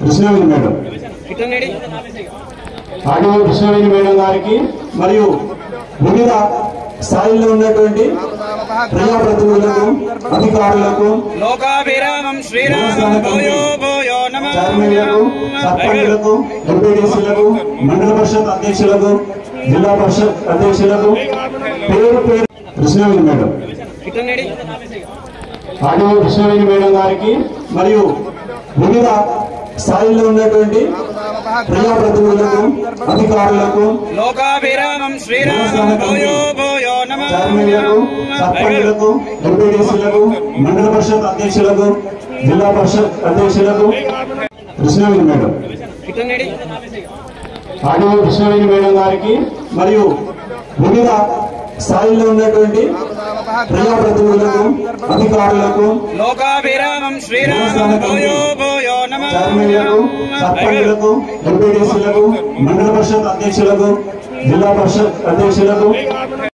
Krishnaveni madam audio Krishnaveni madam గారికి మరియు వివిధ స్థాయిలో ఉన్నటువంటి ప్రజాప్రతినిధులకు అధికారులకు లోకాభిరామం శ్రీరామం భూయో భూయో నమ చైర్మన్లకు సర్పంచులకు ఎంపీడీసీలకు మండల పరిషత్ అధ్యక్షులకు జిల్లా పరిషత్ అధ్యక్షులకు పేరు పేరు Krishnaveni madam audio Krishnaveni madam గారికి మరియు వివిధ స్థాయిలో ఉన్నటువంటి ప్రజాప్రతినిధులకు అధికారులకు లోకాభిరామం శ్రీరామం భూయో భూయో నమ చైర్మన్లకు సర్పంచులకు ఎంపీడీసీలకు మండల పరిషత్ అధ్యక్షులకు జిల్లా పరిషత్ అధ్యక్షులకు Krishnaveni madam audio Krishnaveni madam గారికి మరియు వివిధ స్థాయిలో ఉన్నటువంటి ప్రజాప్రతినిధులకు అధికారులకు లోకాభిరామం శ్రీరామం భూయో భూయో నమ చైర్మన్లకు సర్పంచులకు ఎంపీడీసీలకు మండల పరిషత్ అధ్యక్షులకు జిల్లా పరిషత్ అధ్యక్షులకు